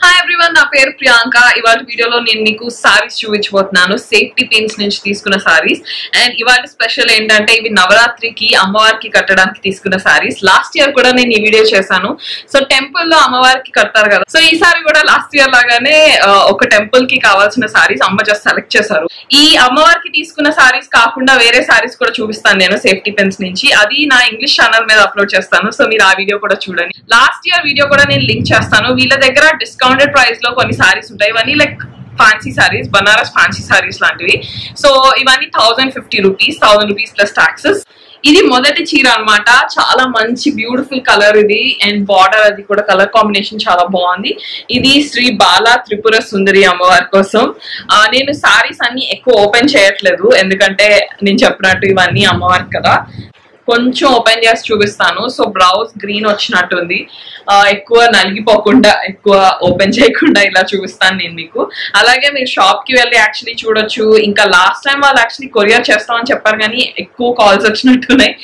Hi everyone నా పేరు ప్రియాంక ఇవాళ వీడియోలో నేను మీకు సారీస్ చూపించబోతున్నాను సేఫ్టీ పిన్స్ నుంచి తీసుకున్న సారీస్ అండ్ ఇవాళ స్పెషల్ ఏంటంటే ఇవి నవరాత్రికి అమ్మవారికి కట్టడానికి తీసుకున్న సారీస్ లాస్ట్ ఇయర్ కూడా నేను ఈ వీడియో చేశాను సో టెంపుల్ లో అమ్మవారికి కడతారు కదా సో ఈసారి కూడా లాస్ట్ ఇయర్ లాగానే ఆ, ఒక టెంపుల్ కి కావాల్సిన సారీస్ అమ్మ జస్ట్ సెలెక్ట్ చేశారు ఈ అమ్మవారికి తీసుకున్న సారీస్ కాకుండా వేరే సారీస్ కూడా చూపిస్తాను నేను సేఫ్టీ పెన్స్ నుంచి అది నా ఇంగ్లీష్ ఛానల్ మీద అప్లోడ్ చేస్తాను సో మీరు ఆ వీడియో కూడా చూడండి లాస్ట్ ఇయర్ వీడియో కూడా నేను లింక్ చేస్తాను వీళ్ళ దగ్గర డిస్కౌంటెడ్ ప్రైస్ లో కొన్ని సారీస్ ఉంటాయి ఇవన్నీ like fancy sarees Banaras fancy sarees లాంటివి సో ఇవన్నీ thousand fifty rupees thousand rupees plus taxes ఇది మొదటి చీర అన్నమాట చాలా మంచి బ్యూటిఫుల్ కలర్ ఇది అండ్ బార్డర్ అది కూడా కలర్ కాంబినేషన్ చాలా బాగుంది ఇది శ్రీ బాల త్రిపుర సుందరి అమ్మవారి కోసం ఆ, నేను సారీస్ అన్ని ఎక్కువ ఓపెన్ చేయట్లేదు ఎందుకంటే నేను చెప్పినట్టు ఇవన్నీ అమ్మవారికి కదా కొంచెం ఓపెన్ చేసి చూపిస్తాను సో బ్లౌజ్ గ్రీన్ వచ్చినట్టుంది ఆ, ఎక్కువ నలిగిపోకుండా ఎక్కువ ఓపెన్ చేయకుండా ఇలా చూపిస్తాను నేను మీకు అలాగే మీరు షాప్ కి వెళ్ళి యాక్చువల్లీ చూడొచ్చు ఇంకా లాస్ట్ టైం వాళ్ళు యాక్చువల్లీ కొరియర్ చేస్తామని చెప్పారు కానీ ఎక్కువ కాల్స్ వచ్చినట్టున్నాయి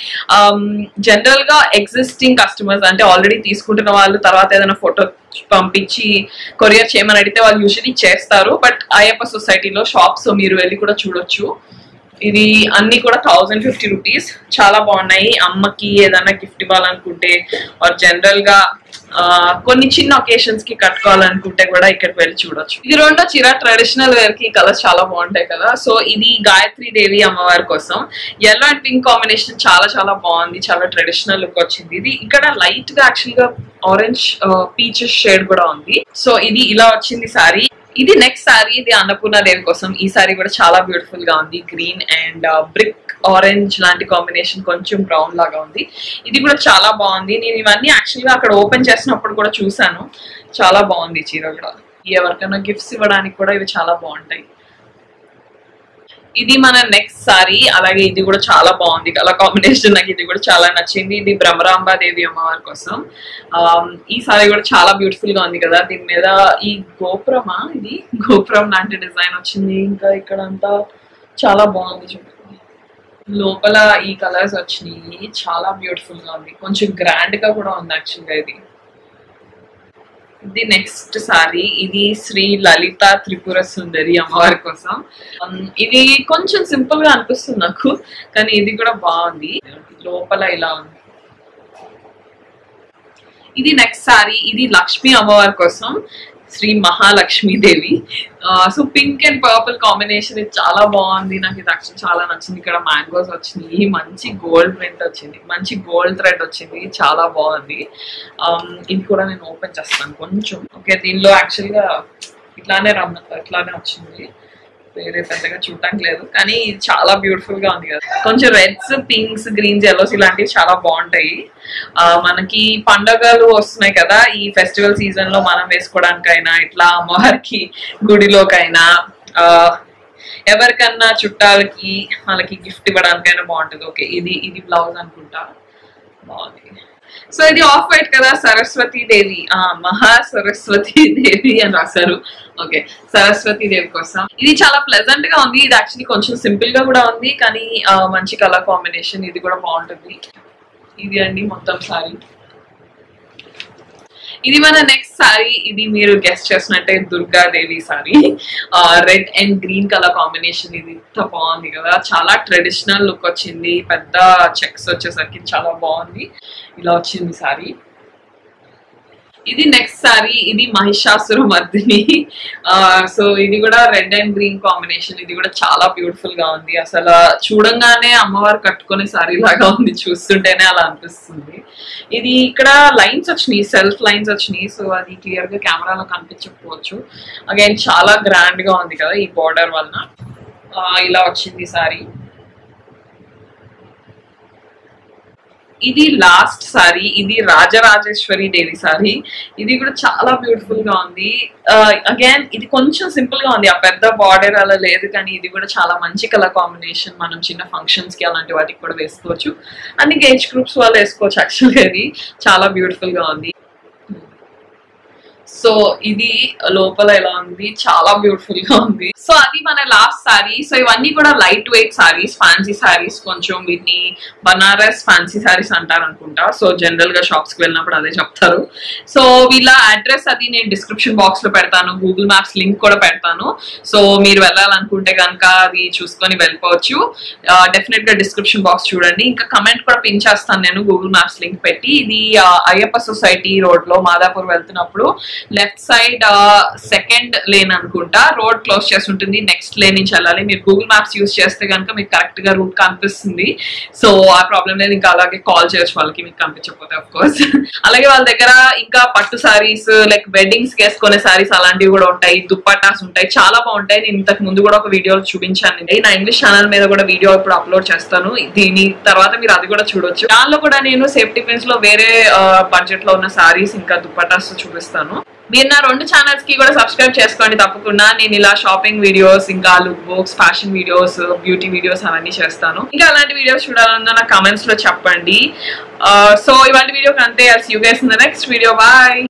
జనరల్ గా ఎగ్జిస్టింగ్ కస్టమర్స్ అంటే ఆల్రెడీ తీసుకుంటున్న వాళ్ళు తర్వాత ఏదైనా ఫోటో పంపించి కొరియర్ చేయమని అడిగితే వాళ్ళు యూజువలీ చేస్తారు బట్ అయ్యప్ప సొసైటీలో షాప్స్ మీరు వెళ్ళి కూడా చూడొచ్చు ఇది అన్ని కూడా థౌజండ్ ఫిఫ్టీ రూపీస్ చాలా బాగున్నాయి అమ్మకి ఏదైనా గిఫ్ట్ ఇవ్వాలనుకుంటే ఆర్ జనరల్ గా ఆ, కొన్ని చిన్న ఒకేషన్స్ కి కట్టుకోవాలనుకుంటే కూడా ఇక్కడికి వెళ్ళి చూడొచ్చు ఇది రెండో చీర ట్రెడిషనల్ వేర్ కి కలర్స్ చాలా బాగుంటాయి కదా సో ఇది గాయత్రి దేవి అమ్మవారి కోసం ఎల్లో అండ్ పింక్ కాంబినేషన్ చాలా చాలా బాగుంది చాలా ట్రెడిషనల్ లుక్ వచ్చింది ఇది ఇక్కడ లైట్ గా యాక్చువల్ గా ఆరెంజ్ పీచెస్ షేడ్ కూడా ఉంది సో ఇది ఇలా వచ్చింది సారీ ఇది నెక్స్ట్ సారీ ఇది అన్నపూర్ణ దేవి కోసం ఈ సారీ కూడా చాలా బ్యూటిఫుల్ గా ఉంది గ్రీన్ అండ్ బ్రిక్ ఆరెంజ్ లాంటి కాంబినేషన్ కొంచెం బ్రౌన్ లాగా ఉంది ఇది కూడా చాలా బాగుంది నేను ఇవన్నీ యాక్చువల్ గా అక్కడ ఓపెన్ చేసినప్పుడు కూడా చూసాను చాలా బాగుంది ఈ చీర కూడా ఎవరికైనా గిఫ్ట్స్ ఇవ్వడానికి కూడా ఇవి చాలా బాగుంటాయి ఇది మన నెక్స్ట్ సారీ అలాగే ఇది కూడా చాలా బాగుంది కలర్ కాంబినేషన్ నాకు ఇది కూడా చాలా నచ్చింది ఇది భ్రమరాంబా దేవి అమ్మవారి కోసం ఆమ్, ఈ సారీ కూడా చాలా బ్యూటిఫుల్ గా ఉంది కదా దీని మీద ఈ గోపురమా ఇది గోపురం లాంటి డిజైన్ వచ్చింది ఇంకా ఇక్కడ అంతా చాలా బాగుంది చూడండి లోపల ఈ కలర్స్ వచ్చినాయి చాలా బ్యూటిఫుల్ గా ఉంది కొంచెం గ్రాండ్ గా కూడా ఉంది యాక్చువల్ గా ఇది ఇది నెక్స్ట్ సారీ ఇది శ్రీ లలిత త్రిపుర సుందరి అమ్మవారి కోసం Um, ఇది కొంచెం సింపుల్ గా అనిపిస్తుంది నాకు కానీ ఇది కూడా బాగుంది లోపల ఇలా ఉంది ఇది నెక్స్ట్ సారీ ఇది లక్ష్మీ అమ్మవారి కోసం Shri Mahalakshmi Devi so pink and purple combination ఇది చాలా బాగుంది నాకు ఇది యాక్చువల్ చాలా నచ్చింది ఇక్కడ మ్యాంగోస్ వచ్చినాయి మంచి గోల్డ్ ప్రింట్ వచ్చింది మంచి గోల్డ్ థ్రెడ్ వచ్చింది చాలా బాగుంది Um, ఇది కూడా నేను ఓపెన్ చేస్తాను కొంచెం ఓకే దీనిలో యాక్చువల్ గా ఇట్లానే రమ్ ఇట్లానే వచ్చింది వేరే పెద్దగా చూడటానికి లేదు కానీ ఇది చాలా బ్యూటిఫుల్ గా ఉంది కదా కొంచెం రెడ్స్ పింక్స్ గ్రీన్స్ ఎల్లోస్ ఇలాంటివి చాలా బాగుంటాయి ఆ, మనకి పండగలు వస్తున్నాయి కదా ఈ ఫెస్టివల్ సీజన్ లో మనం వేసుకోవడానికైనా ఇట్లా అమ్మవారికి గుడిలోకైనా ఆ, ఎవరికన్నా చుట్టాలకి వాళ్ళకి గిఫ్ట్ ఇవ్వడానికైనా బాగుంటుంది ఓకే ఇది ఇది బ్లౌజ్ అనుకుంటా బాగుంది సో ఇది ఆఫ్ వైట్ కదా సరస్వతి దేవి ఆ మహా సరస్వతి దేవి అని రాశారు ఓకే సరస్వతి దేవి కోసం ఇది చాలా ప్లెజెంట్ గా ఉంది ఇది యాక్చువల్లీ కొంచెం సింపుల్ గా కూడా ఉంది కానీ ఆ, మంచి కలర్ కాంబినేషన్ ఇది కూడా బాగుంటుంది ఇది అండి మొత్తం సారీ ఇది మన నెక్స్ట్ సారీ ఇది మీరు గెస్ట్ చేసినట్టే Durgadevi sari red and green colour combination ఇది ఇంత బాగుంది కదా చాలా ట్రెడిషనల్ లుక్ వచ్చింది పెద్ద చెక్స్ వచ్చేసరికి చాలా బాగుంది ఇలా వచ్చింది సారీ ఇది నెక్స్ట్ సారీ ఇది మహిషాసుర మర్దిని సో ఇది కూడా రెడ్ అండ్ గ్రీన్ కాంబినేషన్ ఇది కూడా చాలా బ్యూటిఫుల్ గా ఉంది అసలు చూడంగానే అమ్మవారు కట్టుకునే సారీ లాగా ఉంది చూస్తుంటేనే అలా అనిపిస్తుంది ఇది ఇక్కడ లైన్స్ వచ్చినాయి సెల్ఫ్ లైన్స్ వచ్చినాయి సో అది క్లియర్ గా కెమెరాలో కనిపించకపోవచ్చు అగైన్ చాలా గ్రాండ్ గా ఉంది కదా ఈ బార్డర్ వలన ఆ, ఇలా వచ్చింది సారీ ఇది లాస్ట్ సారీ ఇది రాజరాజేశ్వరి దేవి సారీ ఇది కూడా చాలా బ్యూటిఫుల్ గా ఉంది అగైన్ ఇది కొంచెం సింపుల్ గా ఉంది ఆ పెద్ద బార్డర్ అలా లేదు కానీ ఇది కూడా చాలా మంచి కలర్ కాంబినేషన్ మనం చిన్న ఫంక్షన్స్ కి అలాంటి వాటికి కూడా వేసుకోవచ్చు అన్ని ఏజ్ గ్రూప్స్ వాళ్ళు వేసుకోవచ్చు యాక్చువల్గా ఇది చాలా బ్యూటిఫుల్ గా ఉంది సో ఇది లోపల ఎలా ఉంది చాలా బ్యూటిఫుల్ గా ఉంది సో అది మన లాస్ట్ సారీ సో ఇవన్నీ కూడా light weight saris fancy saris కొంచెం వీటిని బనారస్ ఫ్యాన్సీ సారీస్ అంటారు అనుకుంటా సో జనరల్ గా షాప్స్ కి వెళ్ళినప్పుడు అదే చెప్తారు సో వీళ్ళ అడ్రస్ అది నేను డిస్క్రిప్షన్ బాక్స్ లో పెడతాను గూగుల్ మ్యాప్స్ లింక్ కూడా పెడతాను సో మీరు వెళ్ళాలనుకుంటే కనుక అది చూసుకొని వెళ్ళిపోవచ్చు డెఫినెట్ గా డిస్క్రిప్షన్ బాక్స్ చూడండి ఇంకా కమెంట్ కూడా పిన్ చేస్తాను నేను గూగుల్ మ్యాప్స్ లింక్ పెట్టి ఇది ఆ, అయ్యప్ప సొసైటీ రోడ్ లో మాదాపూర్ వెళ్తున్నప్పుడు లెఫ్ట్ సైడ్ సెకండ్ లేన్ అనుకుంటా రోడ్ క్లోజ్ చేసి ఉంటుంది నెక్స్ట్ లేన్ నుంచి వెళ్ళాలి మీరు గూగుల్ మ్యాప్స్ యూస్ చేస్తే కనుక మీకు కరెక్ట్ గా రూట్ కనిపిస్తుంది సో ఆ ప్రాబ్లం లేదు ఇంకా అలాగే కాల్ చేయొచ్చు వాళ్ళకి మీకు కనిపించకపోతే ఆఫ్ కోర్స్ అలాగే వాళ్ళ దగ్గర ఇంకా పట్టు సారీస్ లైక్ వెడ్డింగ్స్ కి వేసుకునే సారీస్ అలాంటివి కూడా ఉంటాయి దుప్పటాస్ ఉంటాయి చాలా బాగుంటాయి నేను ఇంతకు ముందు కూడా ఒక వీడియో చూపించాను నేను. నా ఇంగ్లీష్ ఛానల్ మీద కూడా వీడియో ఇప్పుడు అప్లోడ్ చేస్తాను దీని తర్వాత మీరు అది కూడా చూడొచ్చు దానిలో కూడా నేను సేఫ్టీ పిన్స్ లో వేరే బడ్జెట్ లో ఉన్న సారీస్ ఇంకా దుప్పటాస్ చూపిస్తాను మీరు నా రెండు ఛానల్స్ కి కూడా సబ్స్క్రైబ్ చేసుకోండి తప్పకుండా నేను ఇలా షాపింగ్ వీడియోస్ ఇంకా look books fashion videos beauty videos అవన్నీ చేస్తాను ఇంకా అలాంటి వీడియోస్ చూడాలన్నా నా కమెంట్స్ లో చెప్పండి సో ఇవాళ వీడియోకి అంతే you guys in the next video bye